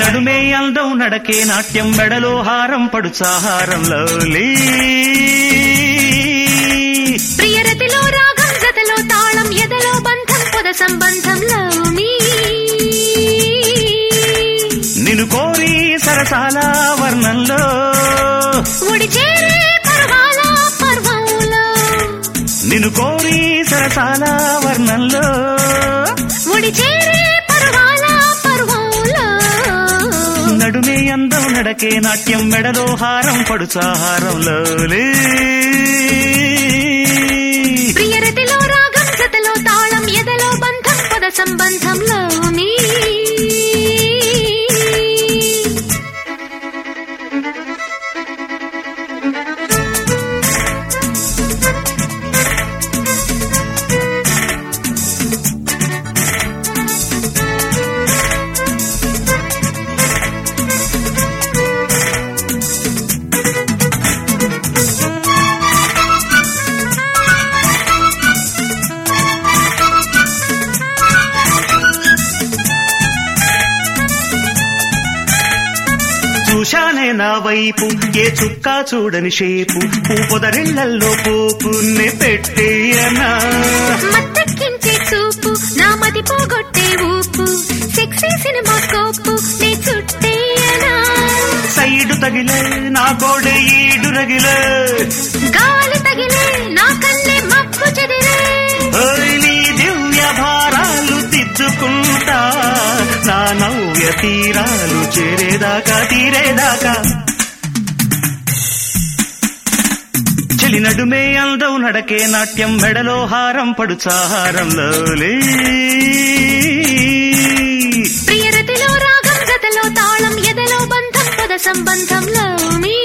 నడుమే అందం నడకే నాట్యం మెడలో హారం పడుచాహారంలో ప్రియరతిలో రాగం జతలో తాళం ఎదలో బంధం పొద సంబంధంలో మీ నిన్ను కోరి సరసాల వర్ణంలో ఒడి చేరే పర్వాల పర్వంలో నిన్ను కోరి సరసాల వర్ణంలో ఒడి చేరే పర్వాల పర్వంలో నడుమే అందం నడకే నాట్యం మెడలో హారం పడుచాహారంలో ప్రియరతిలో రాగం జతలో తాళం ఎదలో బంధం పద సంబంధంలో మీ చూశానే నా వైపు ఏ చుక్క చూడని షేపు పూపొదరిళ్లల్లో పోపుని పెట్టేయనా మత్తెక్కించే చూపు నా మది పోగొట్టే ఊపు సెక్సీ సినిమా కోపు నీ చుట్టేయనా సైడు తగిలే నా గోడె ఈడు రగిలే గాలి తగిలే నా కళ్ళే మబ్బు చెదిరే ఓయ్ నీ దివ్య భారాలు తిద్దుకుంటా నా నవ్య తీరాలు చేరేదాకా తీరేదాకా చెలి నడుమే అందం నడకే నాట్యం మెడలో హారం పడుచాహారంలో ప్రియరతిలో రాగం గతలో తాళం ఎదలో బంధం పద సంబంధంలో మీ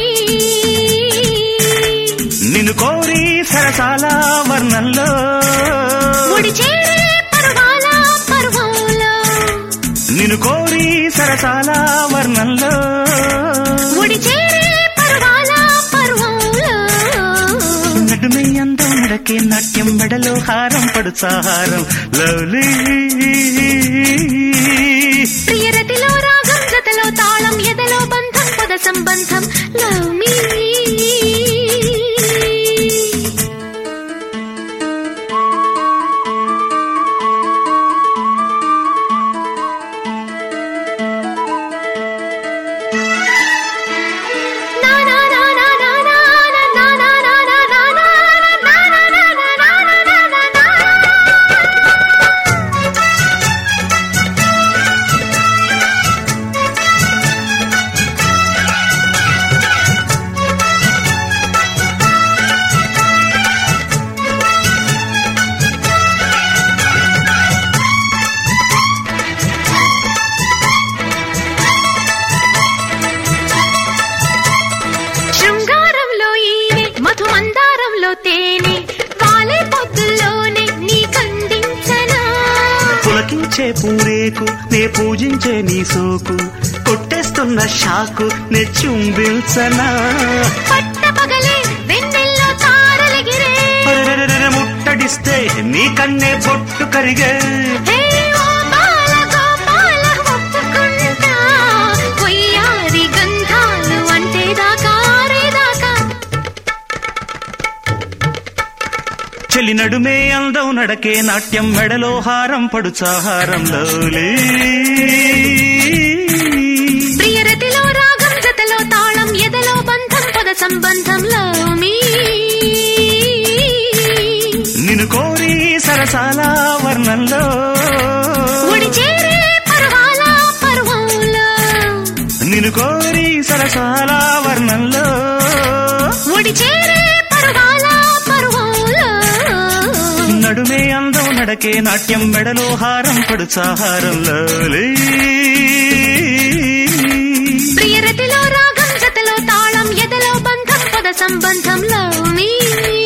నిన్ను కోరి సరసాల వర్ణంలో ఒడి చేరే పర్వాల పర్వంలో నిన్ను కోరి సరసాల వర్ణంలో ఒడి చేరే పర్వాల పర్వంలో నడుమే అందం నడకే నాట్యం మెడలో హారం పడుచాహారం లవ్లీ ప్రియరతిలో రాగం జతలో తాళం ఎదలో బంధం పద సంబంధం లవ్ మీ శృంగారంలో ఈనే మధుమందారంలో తేనె వాలే పొద్దుల్లోనే నీ కందించనా పులకించే పూరేకు నే పూజించే నీ సోకు కొట్టేస్తున్న షాకు నే చుంబిల్సనా పట్ట పగలే వెన్నెల్లో తారలెగిరే అరెరెరెరె ముట్టడిస్తే నీ కన్నే పొట్టు కరిగే హే ఓ బాల గోపాల ఒప్పుకుంటా కొయ్యారి గంధాలు అంటే దాకా ఆరేదాకా చెలి నడుమే అందం నడకే నాట్యం మెడలో హారం పడుచాహారంలో ప్రియరతిలో రాగం జతలో తాళం ఎదలో బంధం పద సంబంధంలో మీ నిన్ను కోరి సరసాల వర్ణంలో ఒడి చేరే పర్వాల పర్వంలో నిన్ను కోరి సరసాల వర్ణంలో ఒడి చేరే పర్వాల పర్వంలో నడుమే అందం నడకే నాట్యం మెడలో హారం పడుచాహారంలో ప్రియరతిలో రాగం జతలో తాళం ఎదలో బంధం పద సంబంధంలో మీ